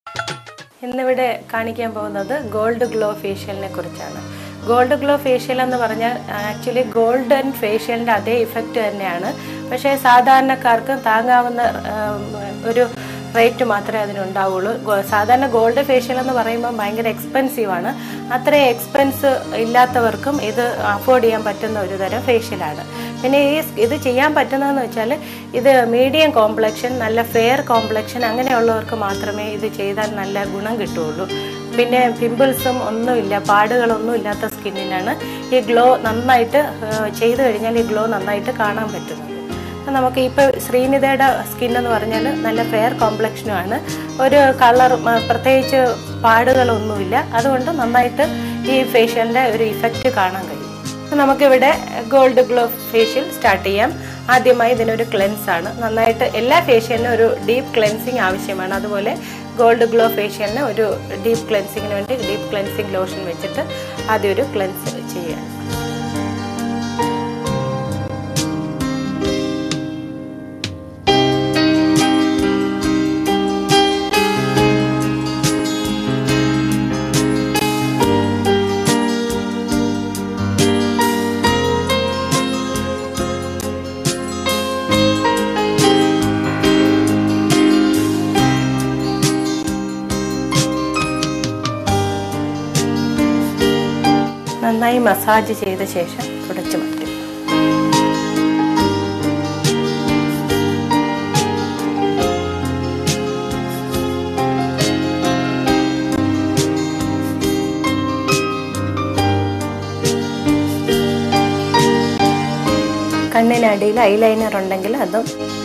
ഇന്നിവിടെ കാണിക്കാൻ പോകുന്നത് ഗോൾഡ് ഗ്ലോ ഫേഷ്യലിനെ കുറിച്ചാണ് ഗോൾഡ് ഗ്ലോ ഫേഷ്യൽ എന്ന് പറഞ്ഞാൽ ആക്ച്വലി ഗോൾഡൻ ഫേഷ്യലിൻ്റെ അതേ ഇഫക്റ്റ് തന്നെയാണ് പക്ഷേ സാധാരണക്കാർക്ക് താങ്ങാവുന്ന ഉം, ഒരു റേറ്റ് മാത്രമേ അതിനുണ്ടാവുള്ളൂ ഗോ- സാധാരണ ഗോൾഡ് ഫേഷ്യൽ എന്ന് പറയുമ്പോൾ ഭയങ്കര എക്സ്പെൻസീവ് ആണ് അത്രയും എക്സ്പെൻസ് ഇല്ലാത്തവർക്കും ഇത് അഫോർഡ് ചെയ്യാൻ പറ്റുന്ന ഒരു തരം ഫേഷ്യലാണ് പിന്നെ ഈ സ് ഇത് ചെയ്യാൻ പറ്റുന്നതെന്ന് വെച്ചാൽ ഇത് മീഡിയം കോംപ്ലക്ഷൻ നല്ല ഫെയർ കോംപ്ലക്ഷൻ അങ്ങനെയുള്ളവർക്ക് മാത്രമേ ഇത് ചെയ്താൽ നല്ല ഗുണം കിട്ടുകയുള്ളൂ പിന്നെ പിമ്പിൾസും ഒന്നുമില്ല പാടുകളൊന്നും ഇല്ലാത്ത സ്കിന്നിനാണ് ഈ ഗ്ലോ നന്നായിട്ട് ഏഹ്, ചെയ്തു കഴിഞ്ഞാൽ ഈ ഗ്ലോ നന്നായിട്ട് കാണാൻ പറ്റുന്നത് അപ്പം നമുക്ക് ഇപ്പോൾ ശ്രീനിതയുടെ സ്കിൻ എന്ന് പറഞ്ഞാൽ നല്ല ഫെയർ കോംപ്ലക്ഷനുമാണ് ഒരു കളർ പ്രത്യേകിച്ച് പാടുകളൊന്നുമില്ല അതുകൊണ്ട് നന്നായിട്ട് ഈ ഫേഷ്യലിൻ്റെ ഒരു ഇഫക്റ്റ് കാണാൻ കഴിയും അപ്പം നമുക്കിവിടെ ഗോൾഡ് ഗ്ലോ ഫേഷ്യൽ സ്റ്റാർട്ട് ചെയ്യാം ആദ്യമായി ഇതിനൊരു ക്ലെൻസ് ആണ് നന്നായിട്ട് എല്ലാ ഫേഷ്യലിനും ഒരു ഡീപ്പ് ക്ലെൻസിങ് ആവശ്യമാണ് അതുപോലെ ഗോൾഡ് ഗ്ലോ ഫേഷ്യലിന് ഒരു ഡീപ്പ് ക്ലെൻസിങ്ങിന് വേണ്ടി ഡീപ്പ് ക്ലെൻസിങ് ലോഷൻ വെച്ചിട്ട് ആദ്യം ഒരു ക്ലെൻസ് ചെയ്യാം നന്നായി മസാജ് ചെയ്ത ശേഷം തുടച്ചു മാറ്റും കണ്ണിനടിയിൽ ഐലൈനർ ഉണ്ടെങ്കിൽ അതും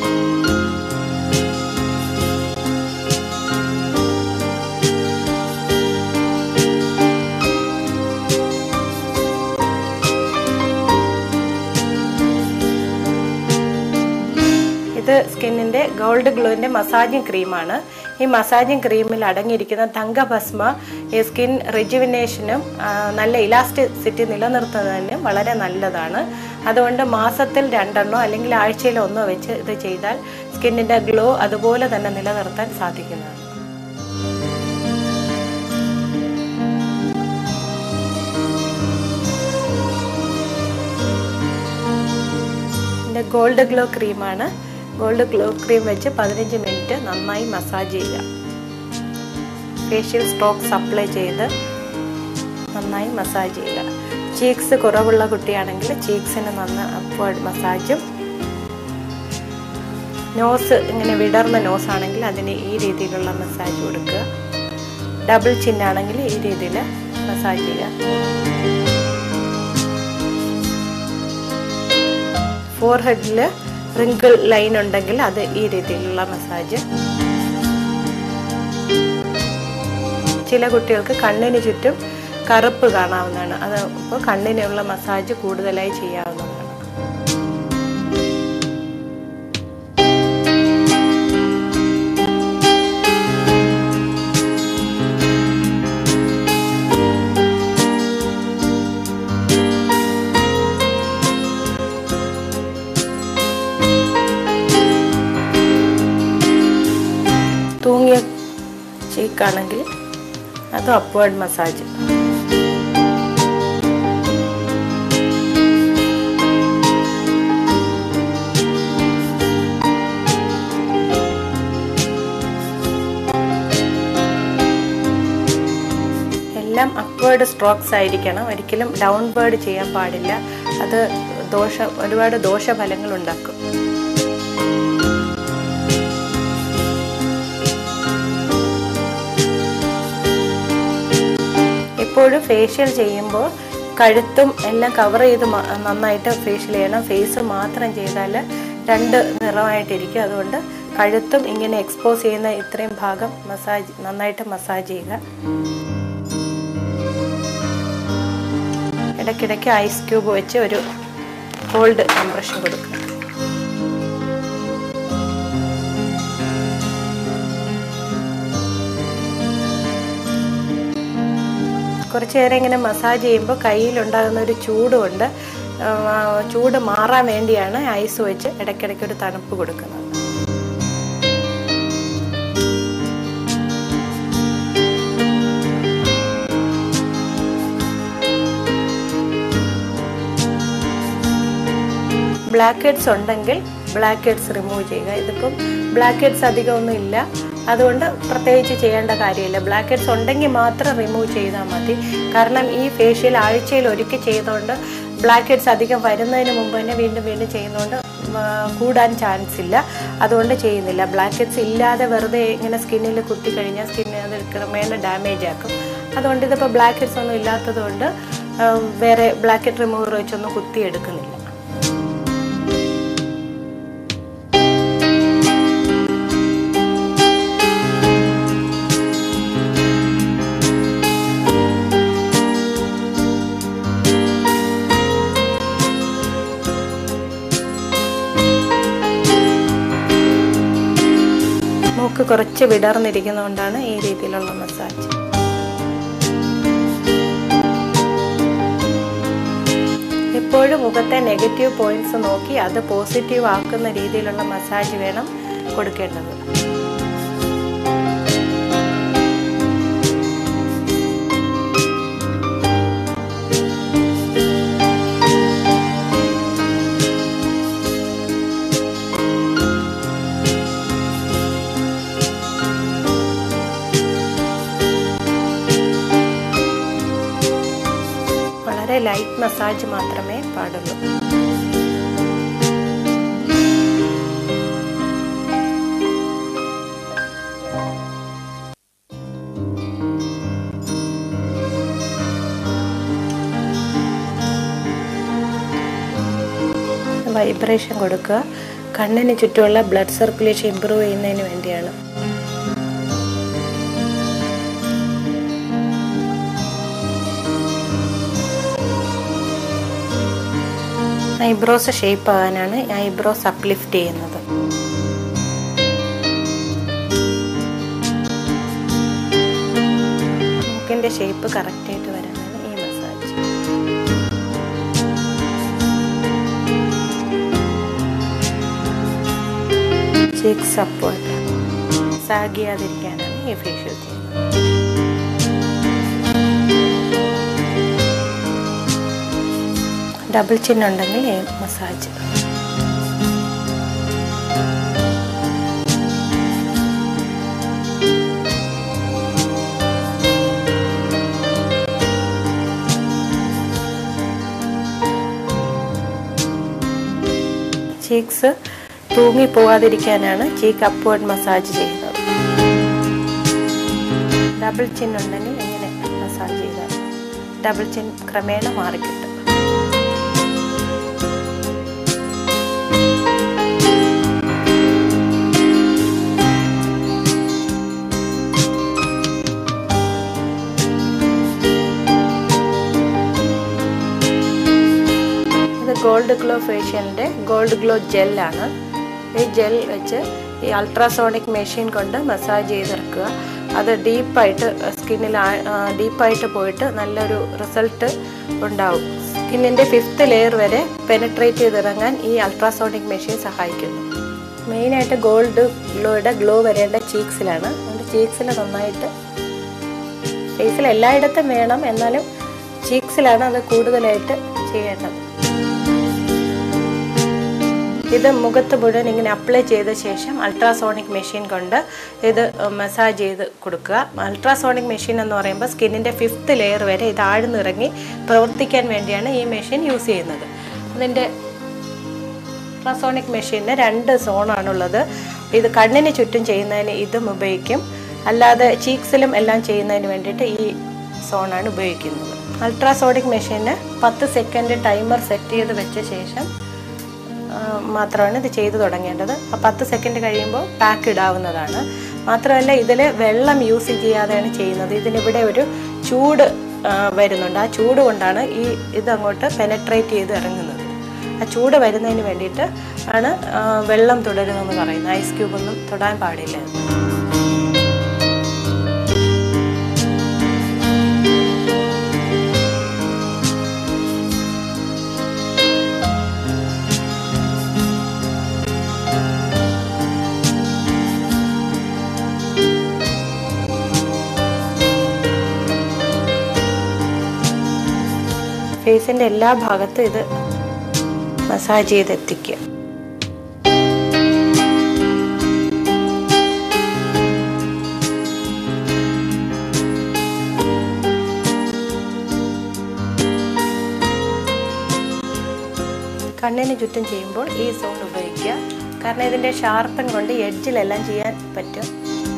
ഇത് സ്കിന്നിൻ്റെ ഗോൾഡ് ഗ്ലോയിൻ്റെ മസാജിങ് ക്രീമാണ് ഈ മസാജിങ് ക്രീമിൽ അടങ്ങിയിരിക്കുന്ന തങ്കഭസ്മ ഈ സ്കിൻ റിജുവിനേഷനും ആ, നല്ല ഇലാസ്റ്റിസിറ്റി നിലനിർത്തുന്നതിനും വളരെ നല്ലതാണ് അതുകൊണ്ട് മാസത്തിൽ രണ്ടെണ്ണോ അല്ലെങ്കിൽ ആഴ്ചയിൽ ഒന്നോ വെച്ച് ഇത് ചെയ്താൽ സ്കിന്നിൻ്റെ ഗ്ലോ അതുപോലെ തന്നെ നിലനിർത്താൻ സാധിക്കുന്നതാണ് ഇതിൻ്റെ ഗോൾഡ് ഗ്ലോ ക്രീമാണ് ഗോൾഡ് ഗ്ലോ ക്രീം വെച്ച് പതിനഞ്ച് മിനിറ്റ് നന്നായി മസാജ് ചെയ്യുക ഫേഷ്യൽ സ്ട്രോക്സ് അപ്ലൈ ചെയ്ത് നന്നായി മസാജ് ചെയ്യുക ചീക്സ് കുറവുള്ള കുട്ടിയാണെങ്കിൽ ചീക്സിന് നന്ന അപ്വേർഡ് മസാജും നോസ് ഇങ്ങനെ വിടർന്ന നോസ് ആണെങ്കിൽ അതിന് ഈ രീതിയിലുള്ള മസാജ് കൊടുക്കുക ഡബിൾ ചിന്നാണെങ്കിൽ ഈ രീതിയിൽ മസാജ് ചെയ്യുക ഫോർഹെഡിൽ റിങ്കിൾ ലൈൻ ഉണ്ടെങ്കിൽ അത് ഈ രീതിയിലുള്ള മസാജ് ചില കുട്ടികൾക്ക് കണ്ണിന് ചുറ്റും കറുപ്പ് കാണാവുന്നതാണ് അത് അപ്പോൾ കണ്ണിനുള്ള മസാജ് കൂടുതലായി ചെയ്യാവുന്നതാണ് തൂങ്ങിയ ചീക്കാണെങ്കിൽ അത് അപ്വേർഡ് മസാജ് എല്ലാം അപ്വേർഡ് സ്ട്രോക്സ് ആയിരിക്കണം ഒരിക്കലും ഡൗൺ ബേർഡ് ചെയ്യാൻ പാടില്ല അത് ദോഷ ഒരുപാട് ദോഷഫലങ്ങൾ ഉണ്ടാക്കും എപ്പോഴും ഫേഷ്യൽ ചെയ്യുമ്പോൾ കഴുത്തും എല്ലാം കവർ ചെയ്ത് മ- നന്നായിട്ട് ഫേഷ്യൽ ചെയ്യണം ഫേസ് മാത്രം ചെയ്താൽ രണ്ട് നിറമായിട്ടിരിക്കും അതുകൊണ്ട് കഴുത്തും ഇങ്ങനെ എക്സ്പോസ് ചെയ്യുന്ന ഇത്രയും ഭാഗം മസാജ് നന്നായിട്ട് മസാജ് ചെയ്യുക ഇടയ്ക്കിടയ്ക്ക് ഐസ് ക്യൂബ് വെച്ച് ഒരു കോൾഡ് കംപ്രഷൻ കൊടുക്കുക കുറച്ച് നേരം ഇങ്ങനെ മസാജ് ചെയ്യുമ്പോൾ കയ്യിലുണ്ടാകുന്ന ഒരു ചൂടുകൊണ്ട് ആ, ചൂട് മാറാൻ വേണ്ടിയാണ് ഐസ് വെച്ച് ഇടയ്ക്കിടയ്ക്ക് ഒരു തണുപ്പ് കൊടുക്കുന്നത് ബ്ലാക്ക് ഹെഡ്സ് ഉണ്ടെങ്കിൽ ബ്ലാക്ക് ഹെഡ്സ് റിമൂവ് ചെയ്യുക ഇതിപ്പം ബ്ലാക്ക് ഹെഡ്സ് അധികമൊന്നും ഇല്ല അതുകൊണ്ട് പ്രത്യേകിച്ച് ചെയ്യേണ്ട കാര്യമില്ല ബ്ലാക്ക് ഹെഡ്സ് ഉണ്ടെങ്കിൽ മാത്രം റിമൂവ് ചെയ്താൽ മതി കാരണം ഈ ഫേഷ്യൽ ആഴ്ചയിൽ ഒരിക്കൽ ചെയ്തുകൊണ്ട് ബ്ലാക്ക് ഹെഡ്സ് അധികം വരുന്നതിന് മുമ്പ് തന്നെ വീണ്ടും വീണ്ടും ചെയ്യുന്നതുകൊണ്ട് ആ, കൂടാൻ ചാൻസ് ഇല്ല അതുകൊണ്ട് ചെയ്യുന്നില്ല ബ്ലാക്ക് ഹെഡ്സ് ഇല്ലാതെ വെറുതെ ഇങ്ങനെ സ്കിന്നിൽ കുത്തി കഴിഞ്ഞാൽ സ്കിന്നിന് അത് ക്രമേണ ഡാമേജ് ആക്കും അതുകൊണ്ട് ഇതിപ്പോൾ ബ്ലാക്ക് ഹെഡ്സ് ഒന്നും ഇല്ലാത്തത് കൊണ്ട് ആ, വേറെ ബ്ലാക്ക് ഹെഡ് റിമൂവർ വെച്ചൊന്നും കുത്തി എടുക്കുന്നില്ല മൂക്ക് കുറച്ച് വിടർന്നിരിക്കുന്നതുകൊണ്ടാണ് ഈ രീതിയിലുള്ള മസാജ് എപ്പോഴും മുഖത്തെ നെഗറ്റീവ് പോയിന്റ്സ് നോക്കി അത് പോസിറ്റീവ് ആക്കുന്ന രീതിയിലുള്ള മസാജ് വേണം കൊടുക്കേണ്ടത് വളരെ ലൈറ്റ് മസാജ് മാത്രമേ പാടുള്ളൂ വൈബ്രേഷൻ കൊടുക്കുക കണ്ണിന് ചുറ്റുമുള്ള ബ്ലഡ് സർക്കുലേഷൻ ഇമ്പ്രൂവ് ചെയ്യുന്നതിന് വേണ്ടിയാണ് ഐബ്രോസ് ഷേപ്പ് ആകാനാണ് ഐബ്രോസ് അപ്ലിഫ്റ്റ് ചെയ്യുന്നത് മൂക്കിന്റെ ഷേപ്പ് കറക്റ്റ് ആയിട്ട് വരാനാണ് ഈ മസാജ് ചിക്സ് അപ്വേർഡ് സാഗിയാതിരിക്കാനാണ് ഈ ഫേഷ്യൽ ചെയ്യുന്നത് ഡബിൾ ചിൻ ഉണ്ടെങ്കിൽ ഈ മസാജ് ചീക്സ് തൂങ്ങി പോവാതിരിക്കാനാണ് ചീക്ക് അപ്വേർഡ് മസാജ് ചെയ്യുന്നത് ഡബിൾ ചിൻ ഉണ്ടെങ്കിൽ ഇങ്ങനെ മസാജ് ചെയ്താൽ ഡബിൾ ചിൻ ക്രമേണ മാറിക്കിട്ടും ഇത് ഗോൾഡ് ഗ്ലോ ഫേഷ്യലിൻ്റെ ഗോൾഡ് ഗ്ലോ ജെല്ലാണ് ഈ ജെൽ വെച്ച് ഈ അൾട്രാസോണിക് മെഷീൻ കൊണ്ട് മസാജ് ചെയ്തിറക്കുക അത് ഡീപ്പായിട്ട് സ്കിന്നിൽ ഡീപ്പായിട്ട് പോയിട്ട് നല്ലൊരു റിസൾട്ട് ഉണ്ടാവും സ്കിന്നിൻ്റെ ഫിഫ്ത്ത് ലെയർ വരെ പെനട്രേറ്റ് ചെയ്തിറങ്ങാൻ ഈ അൾട്രാസോണിക് മെഷീൻ സഹായിക്കുന്നു മെയിനായിട്ട് ഗോൾഡ് ഗ്ലോയുടെ ഗ്ലോ വരേണ്ട ചീക്സിലാണ് അതുകൊണ്ട് ചീക്സിൽ നന്നായിട്ട് ഫേസിൽ എല്ലായിടത്തും വേണം എന്നാലും ചീക്സിലാണ് അത് കൂടുതലായിട്ട് ചെയ്യേണ്ടത് ഇത് മുഖത്ത് മുഴുവൻ ഇങ്ങനെ അപ്ലൈ ചെയ്ത ശേഷം അൾട്രാസോണിക് മെഷീൻ കൊണ്ട് ഇത് മസാജ് ചെയ്ത് കൊടുക്കുക അൾട്രാസോണിക് മെഷീൻ എന്ന് പറയുമ്പോൾ സ്കിന്നിൻ്റെ ഫിഫ്ത്ത് ലെയർ വരെ ഇത് ആഴ്ന്നിറങ്ങി പ്രവർത്തിക്കാൻ വേണ്ടിയാണ് ഈ മെഷീൻ യൂസ് ചെയ്യുന്നത് അതിൻ്റെ അൾട്രാസോണിക് മെഷീനിന് രണ്ട് സോണാണുള്ളത് ഇത് കണ്ണിന് ചുറ്റും ചെയ്യുന്നതിന് ഇതും ഉപയോഗിക്കും അല്ലാതെ ചീക്സിലും എല്ലാം ചെയ്യുന്നതിന് വേണ്ടിയിട്ട് ഈ സോണാണ് ഉപയോഗിക്കുന്നത് അൾട്രാസോണിക് മെഷീന് പത്ത് സെക്കൻഡ് ടൈമർ സെറ്റ് ചെയ്ത് വെച്ച ശേഷം ആ, മാത്രമാണ് ഇത് ചെയ്തു തുടങ്ങേണ്ടത് ആ പത്ത് സെക്കൻഡ് കഴിയുമ്പോൾ പാക്ക് ഇടാവുന്നതാണ് മാത്രമല്ല ഇതിൽ വെള്ളം യൂസ് ചെയ്യാതെയാണ് ചെയ്യുന്നത് ഇതിനിവിടെ ഒരു ചൂട് ആ, വരുന്നുണ്ട് ആ ചൂട് കൊണ്ടാണ് ഈ ഇത് അങ്ങോട്ട് പെനട്രേറ്റ് ചെയ്ത് ഇറങ്ങുന്നത് ആ ചൂട് വരുന്നതിന് വേണ്ടിയിട്ട് ആണ് ആ, വെള്ളം തുടരുന്നതെന്ന് പറയുന്നത് ഐസ് ക്യൂബ് ഒന്നും തൊടാൻ പാടില്ല ഫേസിൻ്റെ എല്ലാ ഭാഗത്തും ഇത് മസാജ് ചെയ്തെത്തിക്കുക കണ്ണിന് ചുറ്റും ചെയ്യുമ്പോൾ ഈ സോൺ ഉപയോഗിക്കുക കാരണം ഇതിൻ്റെ ഷാർപ്പൻ കൊണ്ട് എഡ്ജിലെല്ലാം ചെയ്യാൻ പറ്റും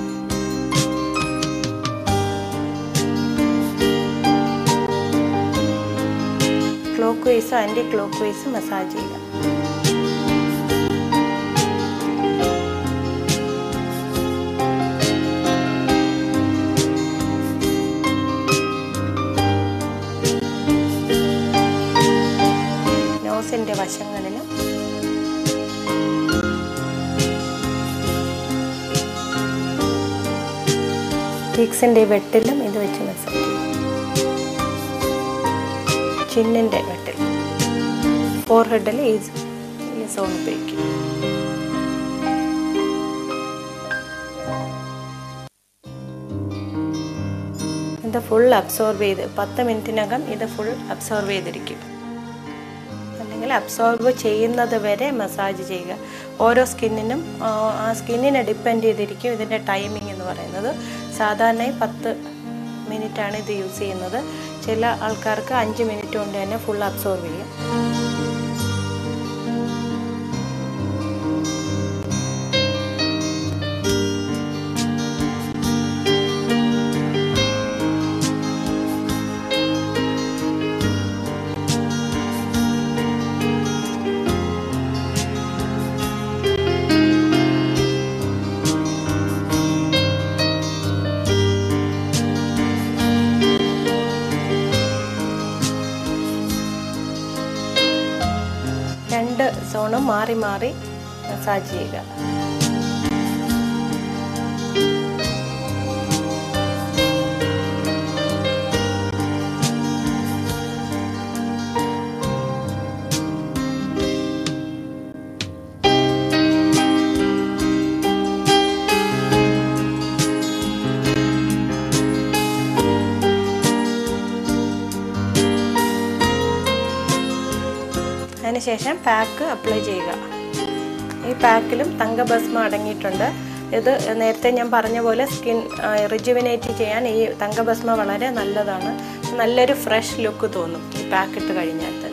ക്ലോക്ക് വൈസും ആൻറ്റി ക്ലോക്ക് വൈസും മസാജ് ചെയ്യുക നോസിൻ്റെ വശങ്ങളിലും ചീക്സിൻ്റെ വെട്ടിലും ഇത് വെച്ച് മസാജ് ചെയ്യും ചിന്നിൻ്റെ വെട്ടിൽ ഫോർ ഹെഡിൽ ഈ ഈ സോൺ ഉപയോഗിക്കും ഇത് ഫുൾ അബ്സോർബ് ചെയ്ത് പത്ത് മിനിറ്റിനകം ഇത് ഫുൾ അബ്സോർബ് ചെയ്തിരിക്കും അല്ലെങ്കിൽ അബ്സോർബ് ചെയ്യുന്നത് വരെ മസാജ് ചെയ്യുക ഓരോ സ്കിന്നിനും ആ സ്കിന്നിനെ ഡിപ്പെൻഡ് ചെയ്തിരിക്കും ഇതിൻ്റെ ടൈമിംഗ് എന്ന് പറയുന്നത് സാധാരണയായി പത്ത് മിനിറ്റാണ് ഇത് യൂസ് ചെയ്യുന്നത് ചില ആൾക്കാർക്ക് അഞ്ച് മിനിറ്റ് കൊണ്ട് തന്നെ ഫുൾ അബ്സോർബ് ചെയ്യും രണ്ട് സോണും മാറി മാറി മസാജ് ചെയ്യുക അതിനുശേഷം പാക്ക് അപ്ലൈ ചെയ്യുക ഈ പാക്കിലും തങ്കഭസ്മം അടങ്ങിയിട്ടുണ്ട് ഇത് നേരത്തെ ഞാൻ പറഞ്ഞ പോലെ സ്കിൻ റിജുവിനേറ്റ് ചെയ്യാൻ ഈ തങ്കഭസ്മം വളരെ നല്ലതാണ് നല്ലൊരു ഫ്രഷ് ലുക്ക് തോന്നും ഈ പാക്ക് ഇട്ട് കഴിഞ്ഞാൽ തന്നെ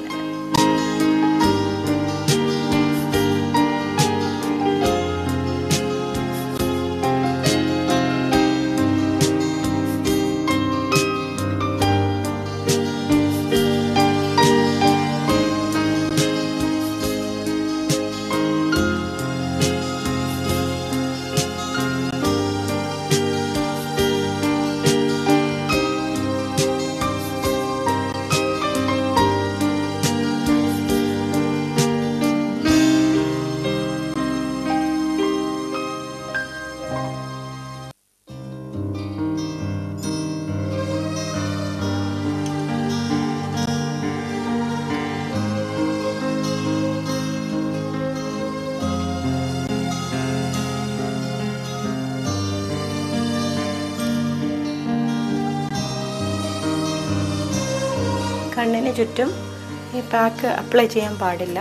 കണ്ണിന് ചുറ്റും ഈ പാക്ക് അപ്ലൈ ചെയ്യാൻ പാടില്ല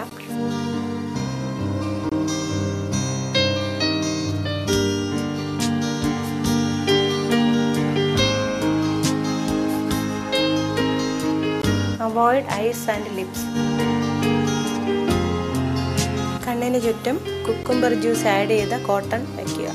അവോയ്ഡ് ഐസ് ആൻഡ് ലിപ്സ് കണ്ണിന് ചുറ്റും കുക്കുംബർ ജ്യൂസ് ആഡ് ചെയ്ത കോട്ടൺ വയ്ക്കുക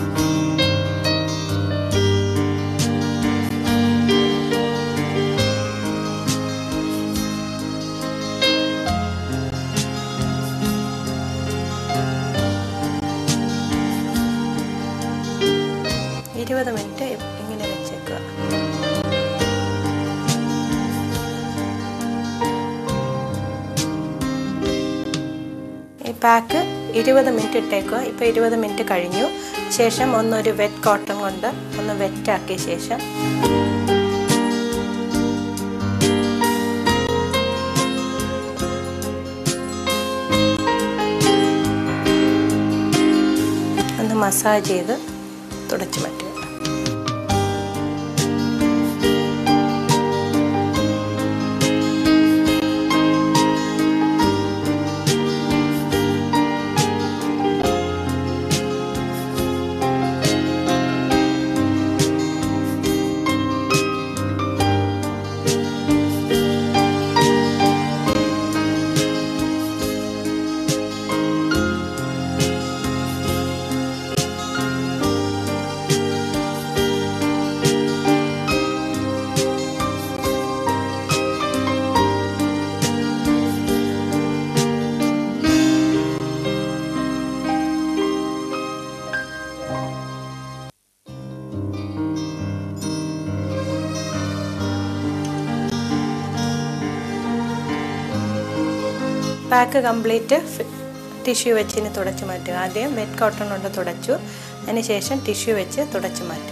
ഇരുപത് മിനിറ്റ് ഇങ്ങനെ വെച്ചേക്കുക ഈ പാക്ക് ഇരുപത് മിനിറ്റ് ഇട്ടേക്കുക ഇപ്പോൾ ഇരുപത് മിനിറ്റ് കഴിഞ്ഞു ശേഷം ഒന്നൊരു വെറ്റ് കോട്ടൺ കൊണ്ട് ഒന്ന് വെറ്റാക്കിയ ശേഷം ഒന്ന് മസാജ് ചെയ്ത് തുടച്ചു മാറ്റുക പാക്ക് കംപ്ലീറ്റ് ടിഷ്യൂ വെച്ച് ഇനി തുടച്ച് മാറ്റുക ആദ്യം വെറ്റ് കോട്ടൺ കൊണ്ട് തുടച്ചു അതിനുശേഷം ടിഷ്യൂ വെച്ച് തുടച്ച് മാറ്റുക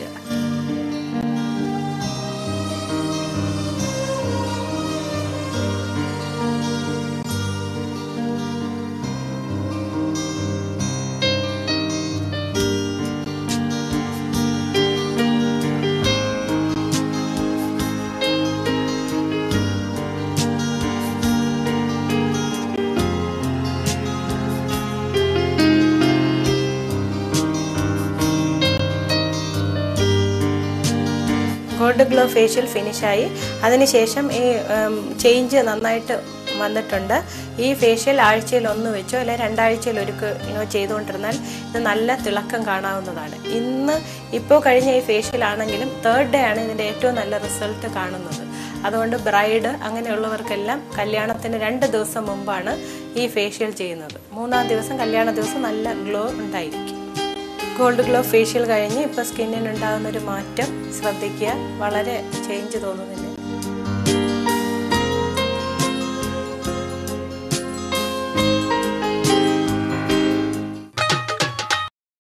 ഗോൾഡ് ഗ്ലോ ഫേഷ്യൽ ഫിനിഷായി അതിനുശേഷം ഈ ചേഞ്ച് നന്നായിട്ട് വന്നിട്ടുണ്ട് ഈ ഫേഷ്യൽ ആഴ്ചയിൽ ഒന്ന് വെച്ചോ അല്ലെങ്കിൽ രണ്ടാഴ്ചയിൽ ഒരുക്കോ ചെയ്തുകൊണ്ടിരുന്നാൽ ഇത് നല്ല തിളക്കം കാണാവുന്നതാണ് ഇന്ന് ഇപ്പോൾ കഴിഞ്ഞ ഈ ഫേഷ്യൽ ആണെങ്കിലും തേർഡ് ഡേ ആണ് ഇതിൻ്റെ ഏറ്റവും നല്ല റിസൾട്ട് കാണുന്നത് അതുകൊണ്ട് ബ്രൈഡ് അങ്ങനെയുള്ളവർക്കെല്ലാം കല്യാണത്തിന് രണ്ട് ദിവസം മുമ്പാണ് ഈ ഫേഷ്യൽ ചെയ്യുന്നത് മൂന്നാം ദിവസം കല്യാണ ദിവസം നല്ല ഗ്ലോ ഉണ്ടായിരിക്കും ഗോൾഡ് ഗ്ലോ ഫേഷ്യൽ കഴിഞ്ഞ് ഇപ്പോൾ സ്കിന്നിനുണ്ടാകുന്ന ഒരു മാറ്റം ശ്രദ്ധിക്കുക വളരെ ചേഞ്ച് തോന്നുന്നില്ല